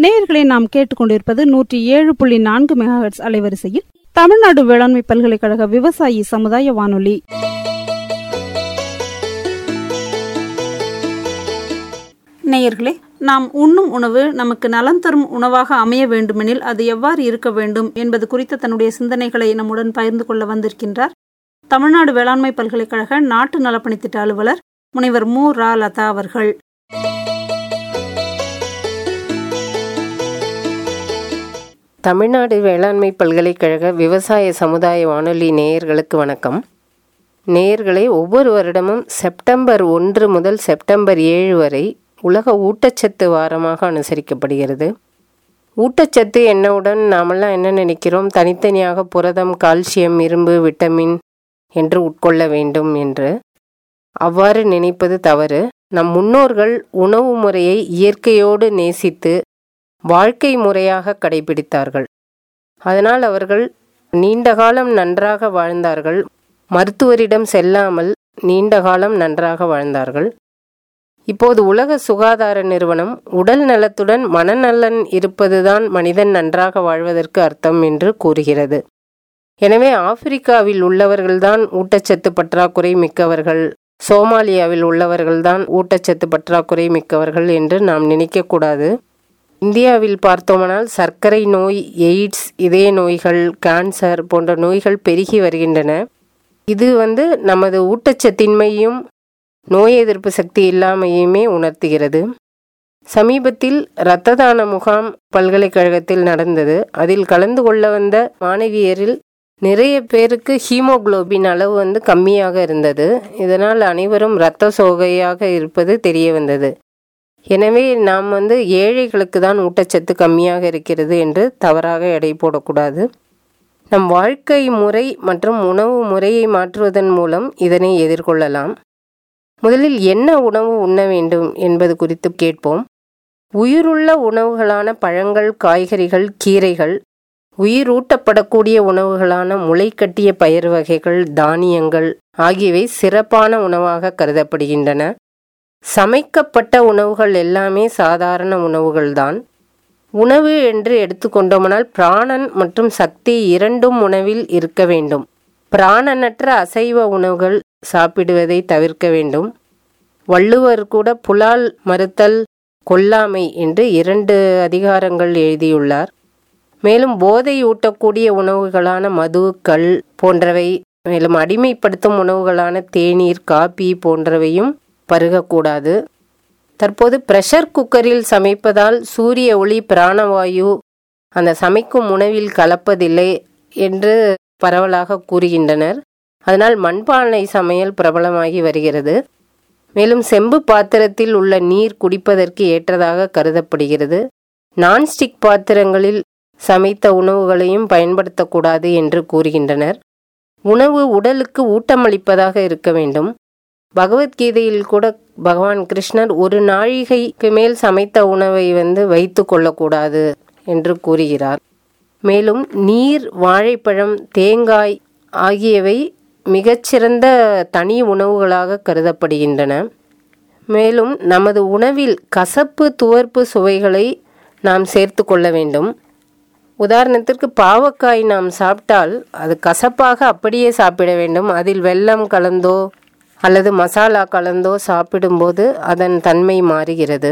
நேயர்களை நாம் கேட்டுக்கொண்டிருப்பது நூற்றி ஏழு புள்ளி நான்கு மெகாஹெட்ஸ் அலைவரிசையில் தமிழ்நாடு வேளாண்மை பல்கலைக்கழக விவசாயி சமுதாய வானொலி நேயர்களே நாம் உண்ணும் உணவு நமக்கு நலம் தரும் உணவாக அமைய வேண்டுமெனில் அது எவ்வாறு இருக்க வேண்டும் என்பது குறித்த தன்னுடைய சிந்தனைகளை நம்முடன் பகிர்ந்து கொள்ள வந்திருக்கின்றார் தமிழ்நாடு வேளாண்மை பல்கலைக்கழக நாட்டு நலப்பணி திட்ட அலுவலர் முனைவர் மு ரா லதா அவர்கள் தமிழ்நாடு வேளாண்மை பல்கலைக்கழக விவசாய சமுதாய வானொலி நேயர்களுக்கு வணக்கம் நேயர்களே ஒவ்வொரு வருடமும் செப்டம்பர் ஒன்று முதல் செப்டம்பர் ஏழு வரை உலக ஊட்டச்சத்து வாரமாக அனுசரிக்கப்படுகிறது ஊட்டச்சத்து என்னவுடன் நாமெல்லாம் என்ன நினைக்கிறோம் தனித்தனியாக புரதம் கால்சியம் இரும்பு விட்டமின் என்று உட்கொள்ள வேண்டும் என்று அவ்வாறு நினைப்பது தவறு நம் முன்னோர்கள் உணவு முறையை இயற்கையோடு நேசித்து வாழ்க்கை முறையாக கடைபிடித்தார்கள் அதனால் அவர்கள் நீண்ட காலம் நன்றாக வாழ்ந்தார்கள் மருத்துவரிடம் செல்லாமல் நீண்ட காலம் நன்றாக வாழ்ந்தார்கள் இப்போது உலக சுகாதார நிறுவனம் உடல் நலத்துடன் மனநலன் இருப்பதுதான் மனிதன் நன்றாக வாழ்வதற்கு அர்த்தம் என்று கூறுகிறது எனவே ஆப்பிரிக்காவில் உள்ளவர்கள்தான் ஊட்டச்சத்து பற்றாக்குறை மிக்கவர்கள் சோமாலியாவில் உள்ளவர்கள்தான் ஊட்டச்சத்து பற்றாக்குறை மிக்கவர்கள் என்று நாம் நினைக்கக்கூடாது இந்தியாவில் பார்த்தோமானால் சர்க்கரை நோய் எய்ட்ஸ் இதய நோய்கள் கேன்சர் போன்ற நோய்கள் பெருகி வருகின்றன இது வந்து நமது ஊட்டச்சத்தின்மையும் நோய் எதிர்ப்பு சக்தி இல்லாமையுமே உணர்த்துகிறது சமீபத்தில் இரத்த தான முகாம் பல்கலைக்கழகத்தில் நடந்தது அதில் கலந்து கொள்ள வந்த மாணவியரில் நிறைய பேருக்கு ஹீமோகுளோபின் அளவு வந்து கம்மியாக இருந்தது இதனால் அனைவரும் இரத்த சோகையாக இருப்பது தெரிய வந்தது எனவே நாம் வந்து ஏழைகளுக்கு தான் ஊட்டச்சத்து கம்மியாக இருக்கிறது என்று தவறாக எடை போடக்கூடாது நம் வாழ்க்கை முறை மற்றும் உணவு முறையை மாற்றுவதன் மூலம் இதனை எதிர்கொள்ளலாம் முதலில் என்ன உணவு உண்ண வேண்டும் என்பது குறித்து கேட்போம் உயிருள்ள உணவுகளான பழங்கள் காய்கறிகள் கீரைகள் உயிரூட்டப்படக்கூடிய உணவுகளான முளைக்கட்டிய பயிர் வகைகள் தானியங்கள் ஆகியவை சிறப்பான உணவாக கருதப்படுகின்றன சமைக்கப்பட்ட உணவுகள் எல்லாமே சாதாரண உணவுகள்தான் உணவு என்று எடுத்துக்கொண்டோமானால் பிராணன் மற்றும் சக்தி இரண்டும் உணவில் இருக்க வேண்டும் பிராணனற்ற அசைவ உணவுகள் சாப்பிடுவதை தவிர்க்க வேண்டும் வள்ளுவர் கூட புலால் மறுத்தல் கொல்லாமை என்று இரண்டு அதிகாரங்கள் எழுதியுள்ளார் மேலும் போதை ஊட்டக்கூடிய உணவுகளான மது கள் போன்றவை மேலும் அடிமைப்படுத்தும் உணவுகளான தேநீர் காபி போன்றவையும் பருகக்கூடாது தற்போது ப்ரெஷர் குக்கரில் சமைப்பதால் சூரிய ஒளி பிராணவாயு அந்த சமைக்கும் உணவில் கலப்பதில்லை என்று பரவலாக கூறுகின்றனர் அதனால் மண்பானை சமையல் பிரபலமாகி வருகிறது மேலும் செம்பு பாத்திரத்தில் உள்ள நீர் குடிப்பதற்கு ஏற்றதாக கருதப்படுகிறது நான்ஸ்டிக் பாத்திரங்களில் சமைத்த உணவுகளையும் பயன்படுத்தக்கூடாது என்று கூறுகின்றனர் உணவு உடலுக்கு ஊட்டமளிப்பதாக இருக்க வேண்டும் பகவத்கீதையில் கூட பகவான் கிருஷ்ணர் ஒரு நாழிகைக்கு மேல் சமைத்த உணவை வந்து வைத்து கொள்ளக்கூடாது என்று கூறுகிறார் மேலும் நீர் வாழைப்பழம் தேங்காய் ஆகியவை மிகச்சிறந்த தனி உணவுகளாக கருதப்படுகின்றன மேலும் நமது உணவில் கசப்பு துவர்ப்பு சுவைகளை நாம் சேர்த்து கொள்ள வேண்டும் உதாரணத்திற்கு பாவக்காய் நாம் சாப்பிட்டால் அது கசப்பாக அப்படியே சாப்பிட வேண்டும் அதில் வெல்லம் கலந்தோ அல்லது மசாலா கலந்தோ சாப்பிடும்போது அதன் தன்மை மாறுகிறது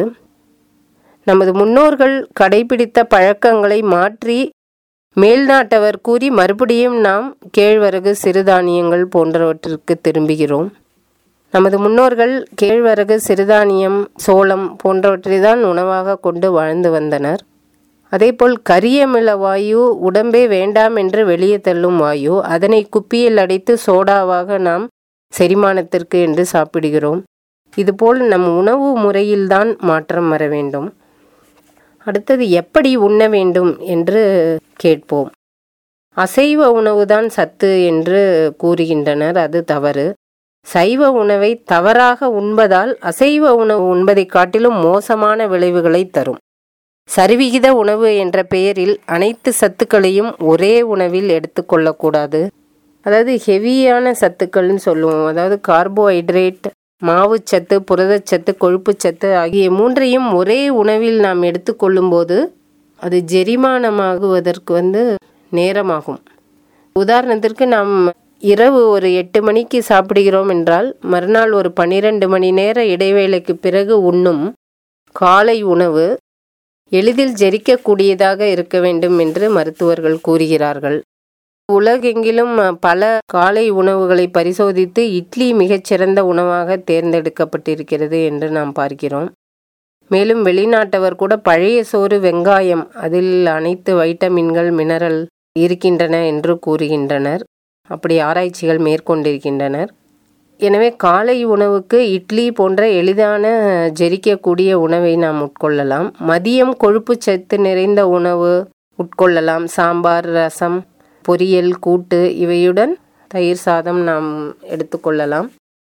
நமது முன்னோர்கள் கடைபிடித்த பழக்கங்களை மாற்றி மேல்நாட்டவர் கூறி மறுபடியும் நாம் கேழ்வரகு சிறுதானியங்கள் போன்றவற்றிற்கு திரும்புகிறோம் நமது முன்னோர்கள் கேழ்வரகு சிறுதானியம் சோளம் போன்றவற்றை தான் உணவாக கொண்டு வாழ்ந்து வந்தனர் அதேபோல் கரியமில வாயு உடம்பே வேண்டாம் என்று வெளியே தள்ளும் வாயு அதனை குப்பியில் அடைத்து சோடாவாக நாம் செரிமானத்திற்கு என்று சாப்பிடுகிறோம் இதுபோல் நம் உணவு முறையில்தான் மாற்றம் வர வேண்டும் அடுத்தது எப்படி உண்ண வேண்டும் என்று கேட்போம் அசைவ உணவுதான் சத்து என்று கூறுகின்றனர் அது தவறு சைவ உணவை தவறாக உண்பதால் அசைவ உணவு உண்பதைக் காட்டிலும் மோசமான விளைவுகளை தரும் சரிவிகித உணவு என்ற பெயரில் அனைத்து சத்துக்களையும் ஒரே உணவில் எடுத்துக்கொள்ளக்கூடாது அதாவது ஹெவியான சத்துக்கள்னு சொல்லுவோம் அதாவது கார்போஹைட்ரேட் மாவுச்சத்து புரதச்சத்து கொழுப்புச்சத்து ஆகிய மூன்றையும் ஒரே உணவில் நாம் எடுத்துக்கொள்ளும்போது அது ஜெரிமானமாகுவதற்கு வந்து நேரமாகும் உதாரணத்திற்கு நாம் இரவு ஒரு எட்டு மணிக்கு சாப்பிடுகிறோம் என்றால் மறுநாள் ஒரு பன்னிரண்டு மணி நேர இடைவேளைக்கு பிறகு உண்ணும் காலை உணவு எளிதில் ஜெரிக்கக்கூடியதாக இருக்க வேண்டும் என்று மருத்துவர்கள் கூறுகிறார்கள் உலகெங்கிலும் பல காலை உணவுகளை பரிசோதித்து இட்லி மிகச்சிறந்த உணவாக தேர்ந்தெடுக்கப்பட்டிருக்கிறது என்று நாம் பார்க்கிறோம் மேலும் வெளிநாட்டவர் கூட பழைய சோறு வெங்காயம் அதில் அனைத்து வைட்டமின்கள் மினரல் இருக்கின்றன என்று கூறுகின்றனர் அப்படி ஆராய்ச்சிகள் மேற்கொண்டிருக்கின்றனர் எனவே காலை உணவுக்கு இட்லி போன்ற எளிதான ஜெரிக்கக்கூடிய உணவை நாம் உட்கொள்ளலாம் மதியம் கொழுப்பு சத்து நிறைந்த உணவு உட்கொள்ளலாம் சாம்பார் ரசம் பொரியல் கூட்டு இவையுடன் தயிர் சாதம் நாம் எடுத்துக்கொள்ளலாம்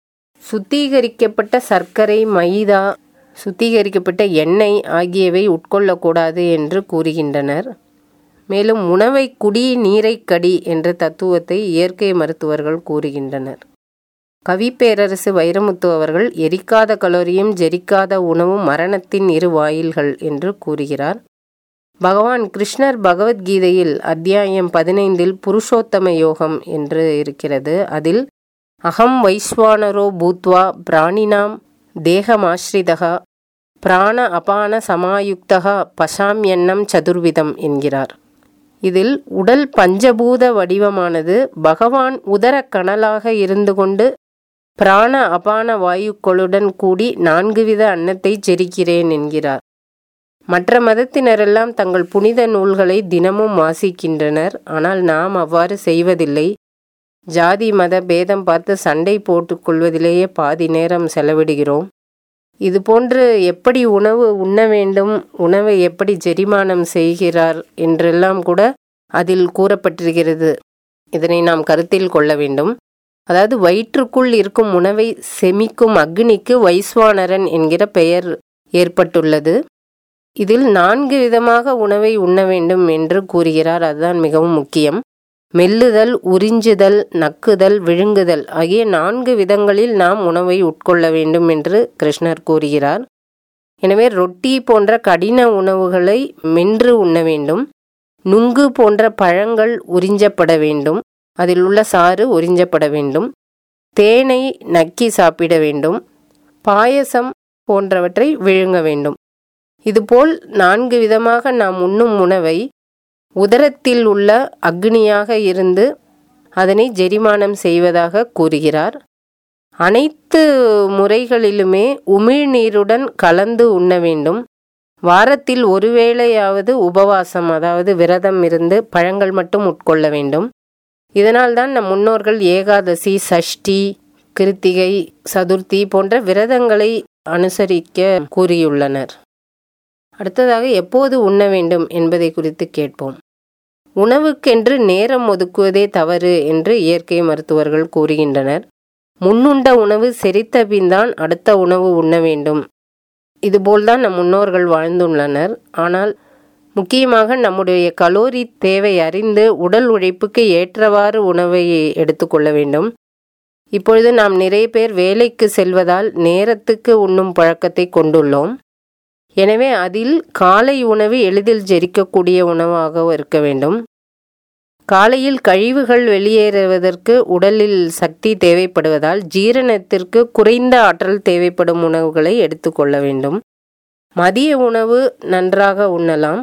சுத்திகரிக்கப்பட்ட சர்க்கரை மைதா சுத்திகரிக்கப்பட்ட எண்ணெய் ஆகியவை உட்கொள்ளக்கூடாது என்று கூறுகின்றனர் மேலும் உணவை குடி நீரை கடி என்ற தத்துவத்தை இயற்கை மருத்துவர்கள் கூறுகின்றனர் கவிப்பேரரசு வைரமுத்து அவர்கள் எரிக்காத கலோரியும் ஜெரிக்காத உணவும் மரணத்தின் இரு வாயில்கள் என்று கூறுகிறார் பகவான் கிருஷ்ணர் பகவத்கீதையில் அத்தியாயம் பதினைந்தில் புருஷோத்தம யோகம் என்று இருக்கிறது அதில் அகம் வைஸ்வானரோ பூத்வா பிராணினாம் தேகமாஸ்ரிதகா பிராண அபான சமாயுக்தகா பசாம்யன்னம் சதுர்விதம் என்கிறார் இதில் உடல் பஞ்சபூத வடிவமானது பகவான் உதர கணலாக இருந்து கொண்டு பிராண அபான வாயுக்களுடன் கூடி நான்கு வித அன்னத்தை ஜெரிக்கிறேன் என்கிறார் மற்ற மதத்தினரெல்லாம் தங்கள் புனித நூல்களை தினமும் வாசிக்கின்றனர் ஆனால் நாம் அவ்வாறு செய்வதில்லை ஜாதி மத பேதம் பார்த்து சண்டை போட்டுக்கொள்வதிலேயே பாதி நேரம் செலவிடுகிறோம் இதுபோன்று எப்படி உணவு உண்ண வேண்டும் உணவை எப்படி ஜெரிமானம் செய்கிறார் என்றெல்லாம் கூட அதில் கூறப்பட்டிருக்கிறது இதனை நாம் கருத்தில் கொள்ள வேண்டும் அதாவது வயிற்றுக்குள் இருக்கும் உணவை செமிக்கும் அக்னிக்கு வைஸ்வானரன் என்கிற பெயர் ஏற்பட்டுள்ளது இதில் நான்கு விதமாக உணவை உண்ண வேண்டும் என்று கூறுகிறார் அதுதான் மிகவும் முக்கியம் மெல்லுதல் உறிஞ்சுதல் நக்குதல் விழுங்குதல் ஆகிய நான்கு விதங்களில் நாம் உணவை உட்கொள்ள வேண்டும் என்று கிருஷ்ணர் கூறுகிறார் எனவே ரொட்டி போன்ற கடின உணவுகளை மென்று உண்ண வேண்டும் நுங்கு போன்ற பழங்கள் உறிஞ்சப்பட வேண்டும் அதில் உள்ள சாறு உறிஞ்சப்பட வேண்டும் தேனை நக்கி சாப்பிட வேண்டும் பாயசம் போன்றவற்றை விழுங்க வேண்டும் இதுபோல் நான்கு விதமாக நாம் உண்ணும் உணவை உதரத்தில் உள்ள அக்னியாக இருந்து அதனை ஜெரிமானம் செய்வதாக கூறுகிறார் அனைத்து முறைகளிலுமே உமிழ்நீருடன் கலந்து உண்ண வேண்டும் வாரத்தில் ஒருவேளையாவது உபவாசம் அதாவது விரதம் இருந்து பழங்கள் மட்டும் உட்கொள்ள வேண்டும் இதனால்தான் நம் முன்னோர்கள் ஏகாதசி சஷ்டி கிருத்திகை சதுர்த்தி போன்ற விரதங்களை அனுசரிக்க கூறியுள்ளனர் அடுத்ததாக எப்போது உண்ண வேண்டும் என்பதை குறித்து கேட்போம் உணவுக்கென்று நேரம் ஒதுக்குவதே தவறு என்று இயற்கை மருத்துவர்கள் கூறுகின்றனர் முன்னுண்ட உணவு செரித்த பின்தான் அடுத்த உணவு உண்ண வேண்டும் இதுபோல்தான் நம் முன்னோர்கள் வாழ்ந்துள்ளனர் ஆனால் முக்கியமாக நம்முடைய கலோரி தேவை அறிந்து உடல் உழைப்புக்கு ஏற்றவாறு உணவை எடுத்துக்கொள்ள வேண்டும் இப்பொழுது நாம் நிறைய பேர் வேலைக்கு செல்வதால் நேரத்துக்கு உண்ணும் பழக்கத்தை கொண்டுள்ளோம் எனவே அதில் காலை உணவு எளிதில் ஜெரிக்கக்கூடிய உணவாக இருக்க வேண்டும் காலையில் கழிவுகள் வெளியேறுவதற்கு உடலில் சக்தி தேவைப்படுவதால் ஜீரணத்திற்கு குறைந்த ஆற்றல் தேவைப்படும் உணவுகளை எடுத்துக்கொள்ள வேண்டும் மதிய உணவு நன்றாக உண்ணலாம்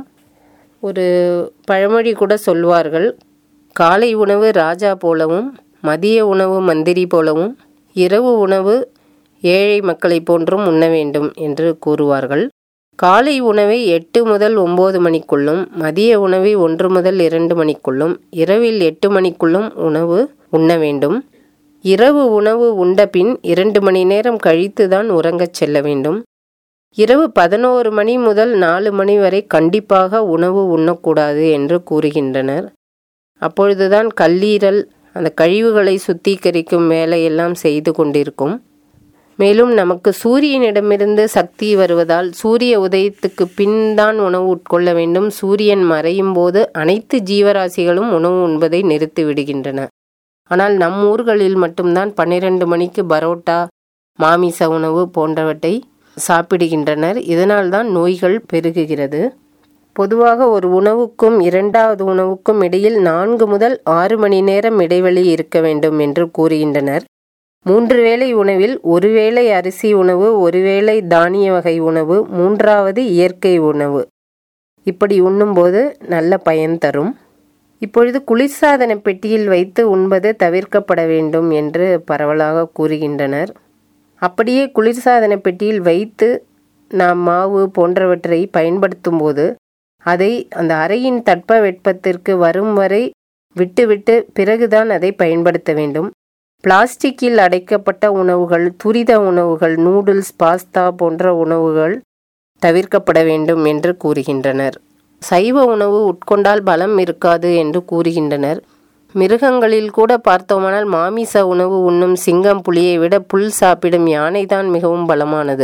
ஒரு பழமொழி கூட சொல்வார்கள் காலை உணவு ராஜா போலவும் மதிய உணவு மந்திரி போலவும் இரவு உணவு ஏழை மக்களைப் போன்றும் உண்ண வேண்டும் என்று கூறுவார்கள் காலை உணவை எட்டு முதல் ஒம்பது மணிக்குள்ளும் மதிய உணவை ஒன்று முதல் இரண்டு மணிக்குள்ளும் இரவில் எட்டு மணிக்குள்ளும் உணவு உண்ண வேண்டும் இரவு உணவு உண்ட பின் இரண்டு மணி நேரம் கழித்து தான் உறங்கச் செல்ல வேண்டும் இரவு பதினோரு மணி முதல் நாலு மணி வரை கண்டிப்பாக உணவு உண்ணக்கூடாது என்று கூறுகின்றனர் அப்பொழுதுதான் கல்லீரல் அந்த கழிவுகளை சுத்திகரிக்கும் வேலையெல்லாம் செய்து கொண்டிருக்கும் மேலும் நமக்கு சூரியனிடமிருந்து சக்தி வருவதால் சூரிய உதயத்துக்கு பின் தான் உணவு உட்கொள்ள வேண்டும் சூரியன் மறையும் போது அனைத்து ஜீவராசிகளும் உணவு உண்பதை நிறுத்தி விடுகின்றன ஆனால் நம் ஊர்களில் மட்டும்தான் பன்னிரண்டு மணிக்கு பரோட்டா மாமிச உணவு போன்றவற்றை சாப்பிடுகின்றனர் இதனால்தான் நோய்கள் பெருகுகிறது பொதுவாக ஒரு உணவுக்கும் இரண்டாவது உணவுக்கும் இடையில் நான்கு முதல் ஆறு மணி நேரம் இடைவெளி இருக்க வேண்டும் என்று கூறுகின்றனர் மூன்று வேளை உணவில் ஒரு வேளை அரிசி உணவு ஒரு வேளை தானிய வகை உணவு மூன்றாவது இயற்கை உணவு இப்படி உண்ணும்போது நல்ல பயன் தரும் இப்பொழுது குளிர்சாதன பெட்டியில் வைத்து உண்பது தவிர்க்கப்பட வேண்டும் என்று பரவலாக கூறுகின்றனர் அப்படியே குளிர்சாதன பெட்டியில் வைத்து நாம் மாவு போன்றவற்றை பயன்படுத்தும் போது அதை அந்த அறையின் தட்ப வெப்பத்திற்கு வரும் வரை விட்டுவிட்டு பிறகுதான் அதை பயன்படுத்த வேண்டும் பிளாஸ்டிக்கில் அடைக்கப்பட்ட உணவுகள் துரித உணவுகள் நூடுல்ஸ் பாஸ்தா போன்ற உணவுகள் தவிர்க்கப்பட வேண்டும் என்று கூறுகின்றனர் சைவ உணவு உட்கொண்டால் பலம் இருக்காது என்று கூறுகின்றனர் மிருகங்களில் கூட பார்த்தோமானால் மாமிச உணவு உண்ணும் சிங்கம் புலியை விட புல் சாப்பிடும் யானைதான் மிகவும் பலமானது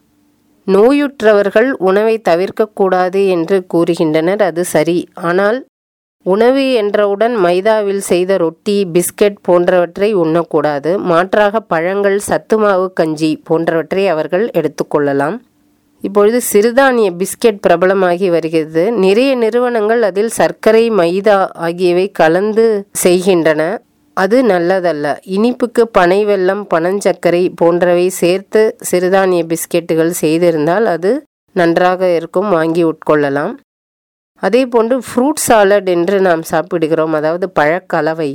நோயுற்றவர்கள் உணவை தவிர்க்கக்கூடாது என்று கூறுகின்றனர் அது சரி ஆனால் உணவு என்றவுடன் மைதாவில் செய்த ரொட்டி பிஸ்கட் போன்றவற்றை உண்ணக்கூடாது மாற்றாக பழங்கள் சத்துமாவு கஞ்சி போன்றவற்றை அவர்கள் எடுத்துக்கொள்ளலாம் இப்பொழுது சிறுதானிய பிஸ்கெட் பிரபலமாகி வருகிறது நிறைய நிறுவனங்கள் அதில் சர்க்கரை மைதா ஆகியவை கலந்து செய்கின்றன அது நல்லதல்ல இனிப்புக்கு பனை வெல்லம் பனஞ்சர்க்கரை போன்றவை சேர்த்து சிறுதானிய பிஸ்கெட்டுகள் செய்திருந்தால் அது நன்றாக இருக்கும் வாங்கி உட்கொள்ளலாம் அதே போன்று ஃப்ரூட் சாலட் என்று நாம் சாப்பிடுகிறோம் அதாவது பழக்கலவை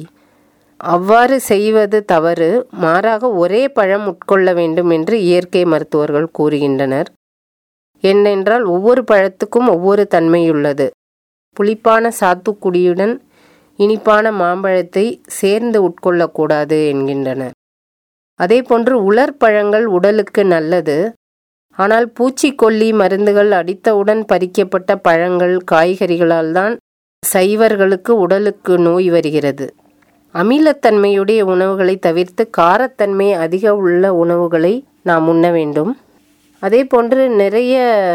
அவ்வாறு செய்வது தவறு மாறாக ஒரே பழம் உட்கொள்ள வேண்டும் என்று இயற்கை மருத்துவர்கள் கூறுகின்றனர் ஏனென்றால் ஒவ்வொரு பழத்துக்கும் ஒவ்வொரு தன்மையுள்ளது புளிப்பான சாத்துக்குடியுடன் இனிப்பான மாம்பழத்தை சேர்ந்து உட்கொள்ளக்கூடாது என்கின்றனர் அதே போன்று உலர் பழங்கள் உடலுக்கு நல்லது ஆனால் பூச்சிக்கொல்லி மருந்துகள் அடித்தவுடன் பறிக்கப்பட்ட பழங்கள் காய்கறிகளால் தான் சைவர்களுக்கு உடலுக்கு நோய் வருகிறது அமிலத்தன்மையுடைய உணவுகளை தவிர்த்து காரத்தன்மை அதிக உள்ள உணவுகளை நாம் உண்ண வேண்டும் அதே போன்று நிறைய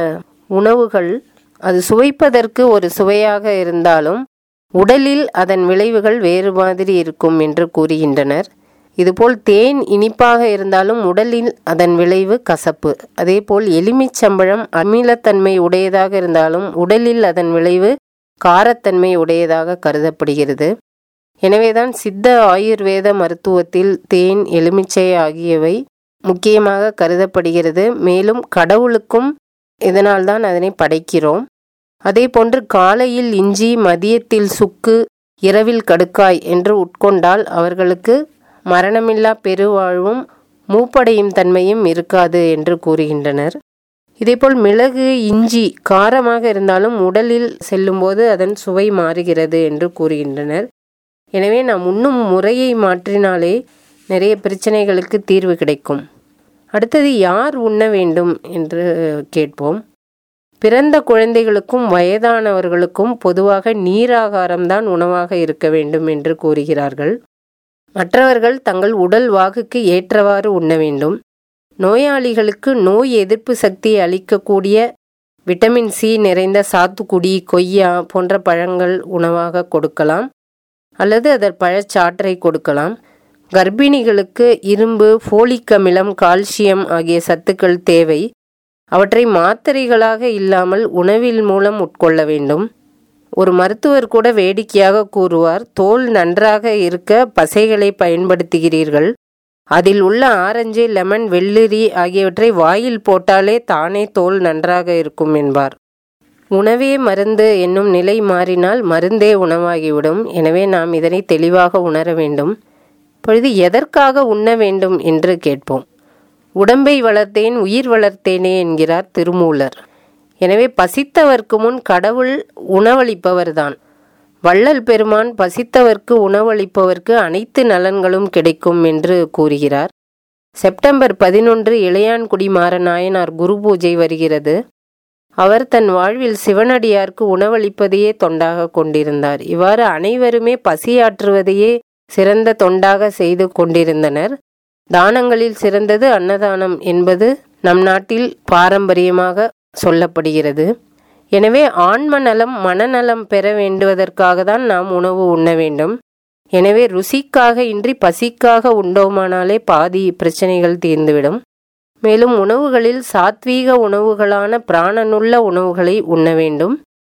உணவுகள் அது சுவைப்பதற்கு ஒரு சுவையாக இருந்தாலும் உடலில் அதன் விளைவுகள் வேறு மாதிரி இருக்கும் என்று கூறுகின்றனர் இதுபோல் தேன் இனிப்பாக இருந்தாலும் உடலில் அதன் விளைவு கசப்பு அதேபோல் எலுமிச்சம்பழம் அமிலத்தன்மை உடையதாக இருந்தாலும் உடலில் அதன் விளைவு காரத்தன்மை உடையதாக கருதப்படுகிறது எனவேதான் சித்த ஆயுர்வேத மருத்துவத்தில் தேன் எலுமிச்சை ஆகியவை முக்கியமாக கருதப்படுகிறது மேலும் கடவுளுக்கும் இதனால்தான் அதனை படைக்கிறோம் அதே போன்று காலையில் இஞ்சி மதியத்தில் சுக்கு இரவில் கடுக்காய் என்று உட்கொண்டால் அவர்களுக்கு மரணமில்லா பெருவாழ்வும் மூப்படையும் தன்மையும் இருக்காது என்று கூறுகின்றனர் இதேபோல் மிளகு இஞ்சி காரமாக இருந்தாலும் உடலில் செல்லும்போது அதன் சுவை மாறுகிறது என்று கூறுகின்றனர் எனவே நாம் உண்ணும் முறையை மாற்றினாலே நிறைய பிரச்சனைகளுக்கு தீர்வு கிடைக்கும் அடுத்தது யார் உண்ண வேண்டும் என்று கேட்போம் பிறந்த குழந்தைகளுக்கும் வயதானவர்களுக்கும் பொதுவாக நீராகாரம்தான் உணவாக இருக்க வேண்டும் என்று கூறுகிறார்கள் மற்றவர்கள் தங்கள் உடல் வாகுக்கு ஏற்றவாறு உண்ண வேண்டும் நோயாளிகளுக்கு நோய் எதிர்ப்பு சக்தியை அளிக்கக்கூடிய விட்டமின் சி நிறைந்த சாத்துக்குடி கொய்யா போன்ற பழங்கள் உணவாக கொடுக்கலாம் அல்லது அதன் பழச்சாற்றை கொடுக்கலாம் கர்ப்பிணிகளுக்கு இரும்பு ஃபோலிக் அமிலம் கால்சியம் ஆகிய சத்துக்கள் தேவை அவற்றை மாத்திரைகளாக இல்லாமல் உணவில் மூலம் உட்கொள்ள வேண்டும் ஒரு மருத்துவர் கூட வேடிக்கையாக கூறுவார் தோல் நன்றாக இருக்க பசைகளை பயன்படுத்துகிறீர்கள் அதில் உள்ள ஆரஞ்சு லெமன் வெள்ளரி ஆகியவற்றை வாயில் போட்டாலே தானே தோல் நன்றாக இருக்கும் என்பார் உணவே மருந்து என்னும் நிலை மாறினால் மருந்தே உணவாகிவிடும் எனவே நாம் இதனை தெளிவாக உணர வேண்டும் இப்பொழுது எதற்காக உண்ண வேண்டும் என்று கேட்போம் உடம்பை வளர்த்தேன் உயிர் வளர்த்தேனே என்கிறார் திருமூலர் எனவே பசித்தவர்க்கு முன் கடவுள் உணவளிப்பவர்தான் வள்ளல் பெருமான் பசித்தவர்க்கு உணவளிப்பவர்க்கு அனைத்து நலன்களும் கிடைக்கும் என்று கூறுகிறார் செப்டம்பர் பதினொன்று இளையான்குடி மாறநாயனார் குரு பூஜை வருகிறது அவர் தன் வாழ்வில் சிவனடியார்க்கு உணவளிப்பதையே தொண்டாக கொண்டிருந்தார் இவ்வாறு அனைவருமே பசியாற்றுவதையே சிறந்த தொண்டாக செய்து கொண்டிருந்தனர் தானங்களில் சிறந்தது அன்னதானம் என்பது நம் நாட்டில் பாரம்பரியமாக சொல்லப்படுகிறது எனவே ஆன்ம நலம் மனநலம் பெற வேண்டுவதற்காக தான் நாம் உணவு உண்ண வேண்டும் எனவே ருசிக்காக இன்றி பசிக்காக உண்டோமானாலே பாதி பிரச்சனைகள் தீர்ந்துவிடும் மேலும் உணவுகளில் சாத்வீக உணவுகளான பிராணனுள்ள உணவுகளை உண்ண வேண்டும்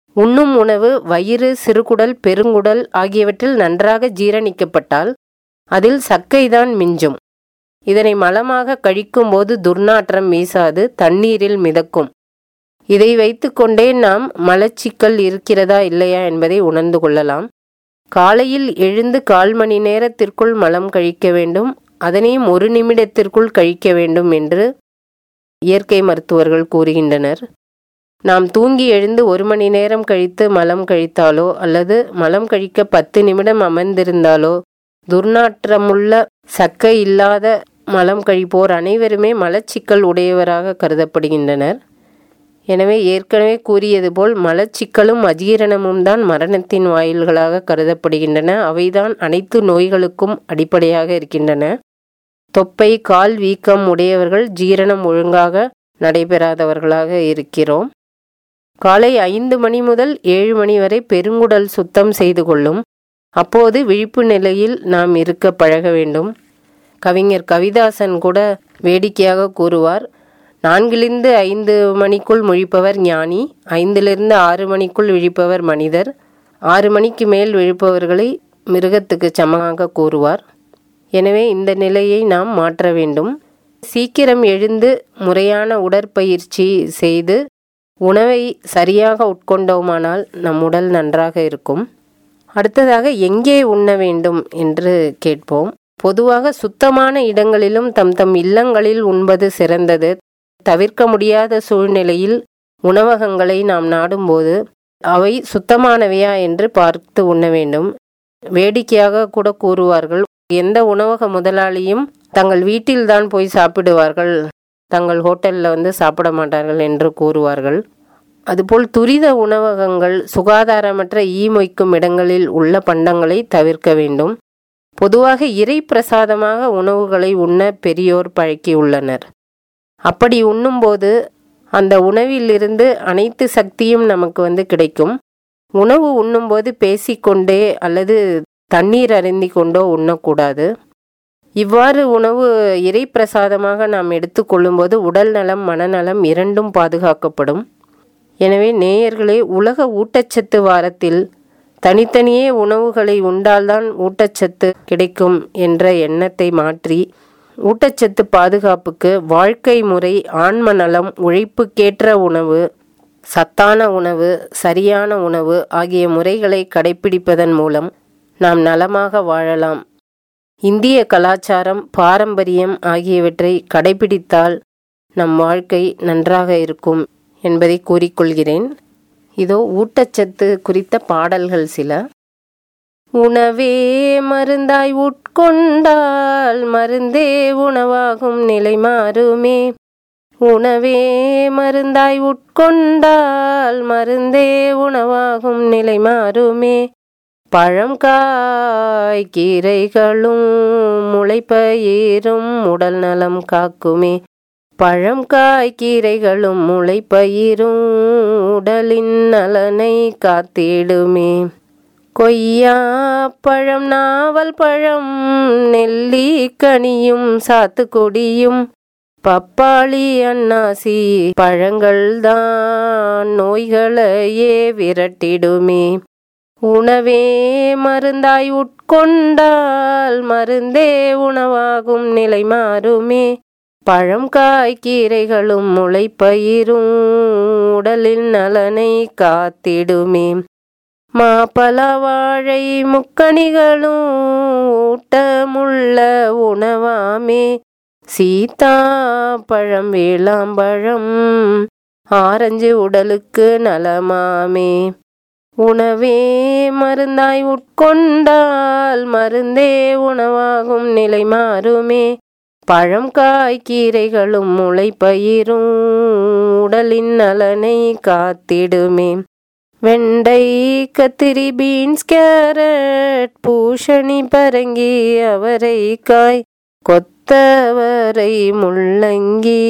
உண்ணும் உணவு வயிறு சிறுகுடல் பெருங்குடல் ஆகியவற்றில் நன்றாக ஜீரணிக்கப்பட்டால் அதில் சக்கைதான் மிஞ்சும் இதனை மலமாக கழிக்கும்போது துர்நாற்றம் வீசாது தண்ணீரில் மிதக்கும் இதை வைத்துக்கொண்டே நாம் மலச்சிக்கல் இருக்கிறதா இல்லையா என்பதை உணர்ந்து கொள்ளலாம் காலையில் எழுந்து கால் மணி நேரத்திற்குள் மலம் கழிக்க வேண்டும் அதனையும் ஒரு நிமிடத்திற்குள் கழிக்க வேண்டும் என்று இயற்கை மருத்துவர்கள் கூறுகின்றனர் நாம் தூங்கி எழுந்து ஒரு மணி நேரம் கழித்து மலம் கழித்தாலோ அல்லது மலம் கழிக்க பத்து நிமிடம் அமர்ந்திருந்தாலோ துர்நாற்றமுள்ள சக்கை இல்லாத மலம் கழிப்போர் அனைவருமே மலச்சிக்கல் உடையவராக கருதப்படுகின்றனர் எனவே ஏற்கனவே கூறியது போல் மலச்சிக்கலும் அஜீரணமும் தான் மரணத்தின் வாயில்களாக கருதப்படுகின்றன அவைதான் அனைத்து நோய்களுக்கும் அடிப்படையாக இருக்கின்றன தொப்பை கால் வீக்கம் உடையவர்கள் ஜீரணம் ஒழுங்காக நடைபெறாதவர்களாக இருக்கிறோம் காலை ஐந்து மணி முதல் ஏழு மணி வரை பெருங்குடல் சுத்தம் செய்து கொள்ளும் அப்போது விழிப்பு நிலையில் நாம் இருக்க பழக வேண்டும் கவிஞர் கவிதாசன் கூட வேடிக்கையாக கூறுவார் நான்கிலிருந்து ஐந்து மணிக்குள் முழிப்பவர் ஞானி ஐந்திலிருந்து ஆறு மணிக்குள் விழிப்பவர் மனிதர் ஆறு மணிக்கு மேல் விழிப்பவர்களை மிருகத்துக்கு சமமாக கூறுவார் எனவே இந்த நிலையை நாம் மாற்ற வேண்டும் சீக்கிரம் எழுந்து முறையான உடற்பயிற்சி செய்து உணவை சரியாக உட்கொண்டோமானால் நம் உடல் நன்றாக இருக்கும் அடுத்ததாக எங்கே உண்ண வேண்டும் என்று கேட்போம் பொதுவாக சுத்தமான இடங்களிலும் தம் தம் இல்லங்களில் உண்பது சிறந்தது தவிர்க்க முடியாத சூழ்நிலையில் உணவகங்களை நாம் நாடும்போது அவை சுத்தமானவையா என்று பார்த்து உண்ண வேண்டும் வேடிக்கையாக கூட கூறுவார்கள் எந்த உணவக முதலாளியும் தங்கள் வீட்டில்தான் போய் சாப்பிடுவார்கள் தங்கள் ஹோட்டலில் வந்து சாப்பிட மாட்டார்கள் என்று கூறுவார்கள் அதுபோல் துரித உணவகங்கள் சுகாதாரமற்ற ஈ மொய்க்கும் இடங்களில் உள்ள பண்டங்களை தவிர்க்க வேண்டும் பொதுவாக இறை பிரசாதமாக உணவுகளை உண்ண பெரியோர் பழக்கியுள்ளனர் அப்படி உண்ணும்போது அந்த உணவிலிருந்து அனைத்து சக்தியும் நமக்கு வந்து கிடைக்கும் உணவு உண்ணும்போது பேசிக்கொண்டே அல்லது தண்ணீர் அருந்தி கொண்டோ உண்ணக்கூடாது இவ்வாறு உணவு இறை பிரசாதமாக நாம் எடுத்துக்கொள்ளும்போது உடல் நலம் மனநலம் இரண்டும் பாதுகாக்கப்படும் எனவே நேயர்களே உலக ஊட்டச்சத்து வாரத்தில் தனித்தனியே உணவுகளை உண்டால்தான் ஊட்டச்சத்து கிடைக்கும் என்ற எண்ணத்தை மாற்றி ஊட்டச்சத்து பாதுகாப்புக்கு வாழ்க்கை முறை ஆன்ம நலம் உழைப்புக்கேற்ற உணவு சத்தான உணவு சரியான உணவு ஆகிய முறைகளை கடைபிடிப்பதன் மூலம் நாம் நலமாக வாழலாம் இந்திய கலாச்சாரம் பாரம்பரியம் ஆகியவற்றை கடைபிடித்தால் நம் வாழ்க்கை நன்றாக இருக்கும் என்பதை கூறிக்கொள்கிறேன் இதோ ஊட்டச்சத்து குறித்த பாடல்கள் சில உணவே மருந்தாய் உட்கொண்டால் மருந்தே உணவாகும் நிலை மாறுமே உணவே மருந்தாய் உட்கொண்டால் மருந்தே உணவாகும் நிலை மாறுமே பழம் காய் கீரைகளும் முளைப்பயிரும் உடல் நலம் காக்குமே பழம் காய் கீரைகளும் முளைப்பயிரும் உடலின் நலனை காத்திடுமே கொய்யா பழம் நாவல் பழம் நெல்லி கனியும் சாத்துக்குடியும் பப்பாளி அன்னாசி பழங்கள் தான் நோய்களையே விரட்டிடுமே உணவே மருந்தாய் உட்கொண்டால் மருந்தே உணவாகும் நிலை மாறுமே பழம் காய் கீரைகளும் முளைப்பயிரும் உடலின் நலனை காத்திடுமே மாப்பழ வாழை முக்கணிகளும் ஊட்டமுள்ள உணவாமே சீதா பழம் வேளாம்பழம் ஆரஞ்சு உடலுக்கு நலமாமே உணவே மருந்தாய் உட்கொண்டால் மருந்தே உணவாகும் நிலை மாறுமே பழம் காய் கீரைகளும் முளைப்பயிரும் உடலின் நலனை காத்திடுமே வெண்டை கத்திரி பீன்ஸ் கேரட் பூஷணி பரங்கி அவரைக்காய் கொத்தவரை முள்ளங்கி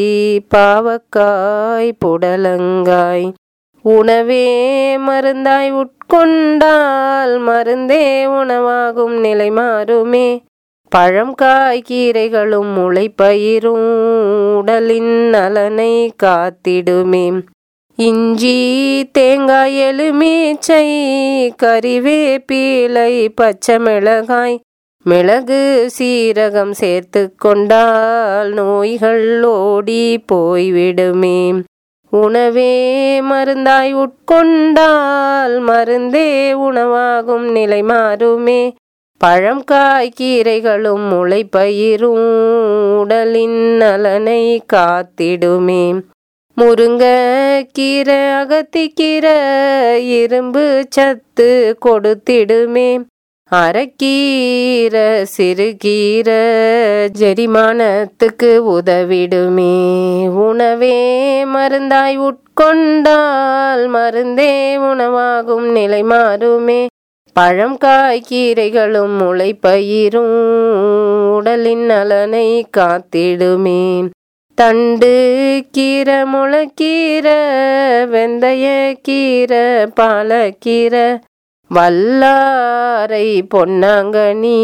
பாவக்காய் புடலங்காய் உணவே மருந்தாய் உட்கொண்டால் மருந்தே உணவாகும் நிலை மாறுமே பழம் காய் கீரைகளும் முளைப்பயிரும் உடலின் நலனை காத்திடுமே இஞ்சி தேங்காய் எலுமிச்சை கறிவேப்பிலை பச்சை மிளகாய் மிளகு சீரகம் சேர்த்து கொண்டால் நோய்கள் ஓடி போய்விடுமே உணவே மருந்தாய் உட்கொண்டால் மருந்தே உணவாகும் நிலை மாறுமே பழம் காய் கீரைகளும் முளைப்பயிரும் உடலின் நலனை காத்திடுமே முருங்க கீரை அகத்திக்கீரை இரும்பு சத்து கொடுத்திடுமே அரைக்கீரை சிறுகீரை ஜெரிமானத்துக்கு உதவிடுமே உணவே மருந்தாய் உட்கொண்டால் மருந்தே உணவாகும் நிலை மாறுமே பழம் காய் கீரைகளும் முளைப்பயிரும் உடலின் நலனை காத்திடுமே தண்டு கீரை முளைக்கீரை வெந்தய கீரை பாலக்கீரை வல்லாரை பொன்னாங்கனி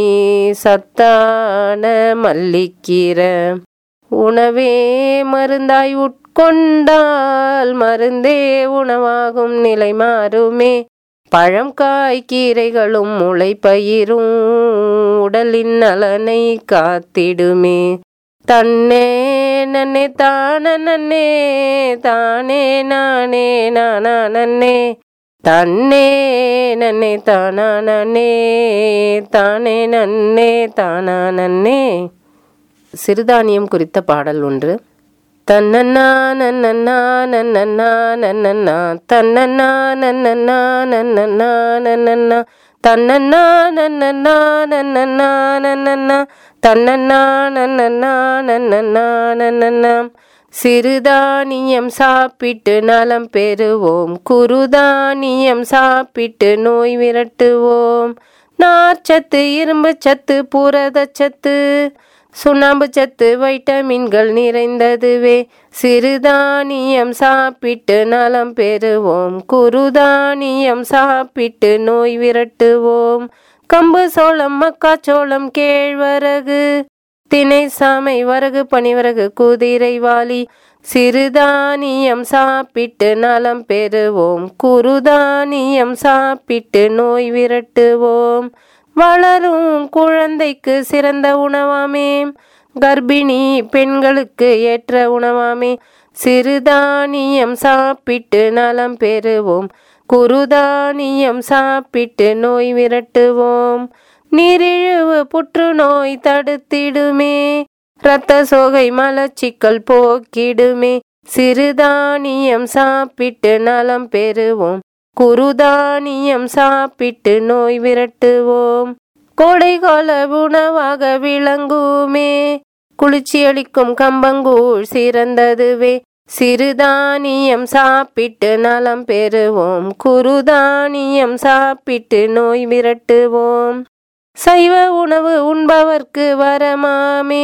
சத்தான மல்லிக்கீரை உணவே மருந்தாய் உட்கொண்டால் மருந்தே உணவாகும் நிலை மாறுமே பழம் காய் கீரைகளும் முளைப்பயிரும் உடலின் நலனை காத்திடுமே தன்னே நன்னே தான நன்னே தானே நானே நானா நன்னே தன்னே நன்னே தானா நன்னே தானே நன்னே தானா நன்னே சிறுதானியம் குறித்த பாடல் ஒன்று தன்னன்னா நன்னன்னா நன்னன்னா நன்னன்னா தன்னன்னா நன்னன்னா நன்னன்னா நன்னன்னா தன்னன்னா நன்னன்னா நன்னன்னா நன்னன்னா தன்னன்னா நன்னன்னா நன்னன்னா நன்னன்னா சிறுதானியம் சாப்பிட்டு நலம் பெறுவோம் குருதானியம் சாப்பிட்டு நோய் விரட்டுவோம் நார்ச்சத்து இரும்பு சத்து புரதச்சத்து சுண்ணாம்பு சத்து வைட்டமின்கள் நிறைந்ததுவே சிறுதானியம் சாப்பிட்டு நலம் பெறுவோம் குருதானியம் சாப்பிட்டு நோய் விரட்டுவோம் கம்பு சோளம் மக்காச்சோளம் கேழ்வரகு தினை சாமை வரகு பனிவரகு குதிரை வாலி சிறுதானியம் சாப்பிட்டு நலம் பெறுவோம் குருதானியம் சாப்பிட்டு நோய் விரட்டுவோம் வளரும் குழந்தைக்கு சிறந்த உணவாமே கர்ப்பிணி பெண்களுக்கு ஏற்ற உணவாமே சிறுதானியம் சாப்பிட்டு நலம் பெறுவோம் குருதானியம் சாப்பிட்டு நோய் விரட்டுவோம் நீரிழிவு புற்றுநோய் தடுத்திடுமே இரத்த சோகை மலச்சிக்கல் போக்கிடுமே சிறுதானியம் சாப்பிட்டு நலம் பெறுவோம் குருதானியம் சாப்பிட்டு நோய் விரட்டுவோம் கோடைகால உணவாக விளங்குமே குளிர்ச்சியளிக்கும் கம்பங்கூழ் சிறந்ததுவே சிறுதானியம் சாப்பிட்டு நலம் பெறுவோம் குருதானியம் சாப்பிட்டு நோய் விரட்டுவோம் சைவ உணவு உண்பவர்க்கு வரமாமே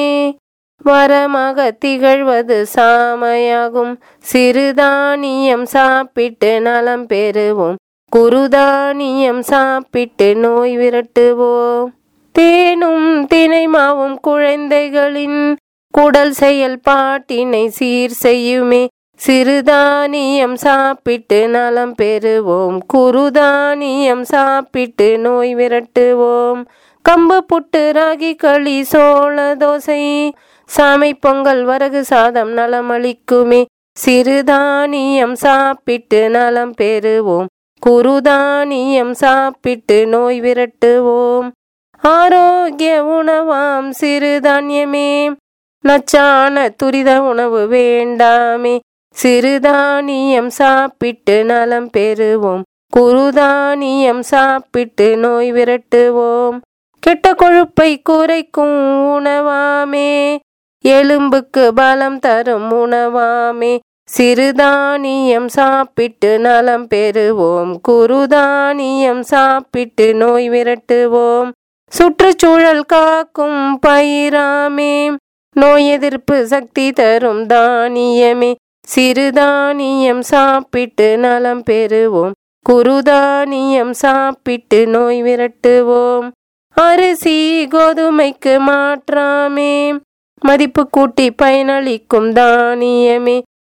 வரமாக திகழ்வது சாமையாகும் சிறுதானியம் சாப்பிட்டு நலம் பெறுவோம் குருதானியம் சாப்பிட்டு நோய் விரட்டுவோம் தேனும் தினை மாவும் குழந்தைகளின் குடல் செயல்பாட்டினை சீர் செய்யுமே சிறுதானியம் சாப்பிட்டு நலம் பெறுவோம் குருதானியம் சாப்பிட்டு நோய் விரட்டுவோம் கம்பு புட்டு ராகி களி சோள தோசை சாமை பொங்கல் வரகு சாதம் நலமளிக்குமே சிறுதானியம் சாப்பிட்டு நலம் பெறுவோம் குருதானியம் சாப்பிட்டு நோய் விரட்டுவோம் ஆரோக்கிய உணவாம் சிறுதானியமே நச்சான துரித உணவு வேண்டாமே சிறுதானியம் சாப்பிட்டு நலம் பெறுவோம் குருதானியம் சாப்பிட்டு நோய் விரட்டுவோம் கெட்ட கொழுப்பை குறைக்கும் உணவாமே எலும்புக்கு பலம் தரும் உணவாமே சிறுதானியம் சாப்பிட்டு நலம் பெறுவோம் குருதானியம் சாப்பிட்டு நோய் விரட்டுவோம் சுற்றுச்சூழல் காக்கும் பயிராமே நோய் எதிர்ப்பு சக்தி தரும் தானியமே சிறுதானியம் சாப்பிட்டு நலம் பெறுவோம் குருதானியம் சாப்பிட்டு நோய் விரட்டுவோம் அரிசி கோதுமைக்கு மாற்றாமே மதிப்பு கூட்டி பயனளிக்கும் தானியமே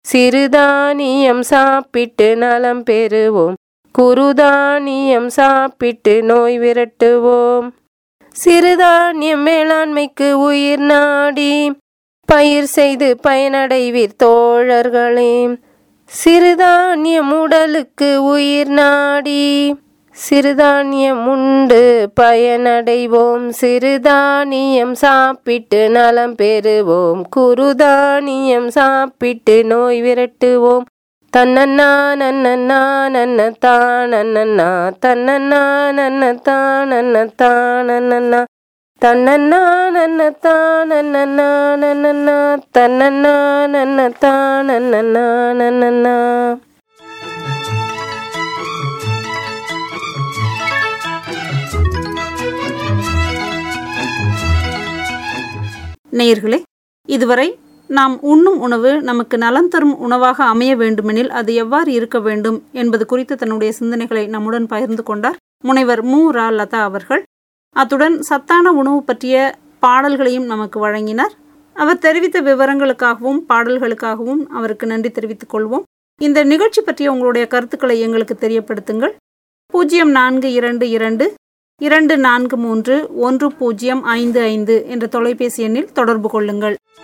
சிறுதானியம் சாப்பிட்டு நலம் பெறுவோம் குருதானியம் சாப்பிட்டு நோய் விரட்டுவோம் சிறுதானியம் மேலாண்மைக்கு உயிர் நாடி பயிர் செய்து பயனடைவீர் தோழர்களே சிறுதானியம் உடலுக்கு உயிர் நாடி சிறுதானியம் உண்டு பயனடைவோம் சிறுதானியம் சாப்பிட்டு நலம் பெறுவோம் குருதானியம் சாப்பிட்டு நோய் விரட்டுவோம் தன்னன்னா நன்னன்னா நன்னத்தா நன்னன்னா தன்னன்னா நன்னத்தா நன்னத்தா நன்னன்னா தன்னன்னா நன்னத்தா நன்னன்னா நன்னன்னா தன்னன்னா நன்னத்தா நன்னன்னா நன்னன்னா நேயர்களே இதுவரை நாம் உண்ணும் உணவு நமக்கு நலம் தரும் உணவாக அமைய வேண்டுமெனில் அது எவ்வாறு இருக்க வேண்டும் என்பது குறித்து தன்னுடைய சிந்தனைகளை நம்முடன் பகிர்ந்து கொண்டார் முனைவர் மு ரா லதா அவர்கள் அத்துடன் சத்தான உணவு பற்றிய பாடல்களையும் நமக்கு வழங்கினார் அவர் தெரிவித்த விவரங்களுக்காகவும் பாடல்களுக்காகவும் அவருக்கு நன்றி தெரிவித்துக் கொள்வோம் இந்த நிகழ்ச்சி பற்றிய உங்களுடைய கருத்துக்களை எங்களுக்கு தெரியப்படுத்துங்கள் பூஜ்ஜியம் நான்கு இரண்டு இரண்டு இரண்டு நான்கு மூன்று ஒன்று பூஜ்ஜியம் ஐந்து ஐந்து என்ற தொலைபேசி எண்ணில் தொடர்பு கொள்ளுங்கள்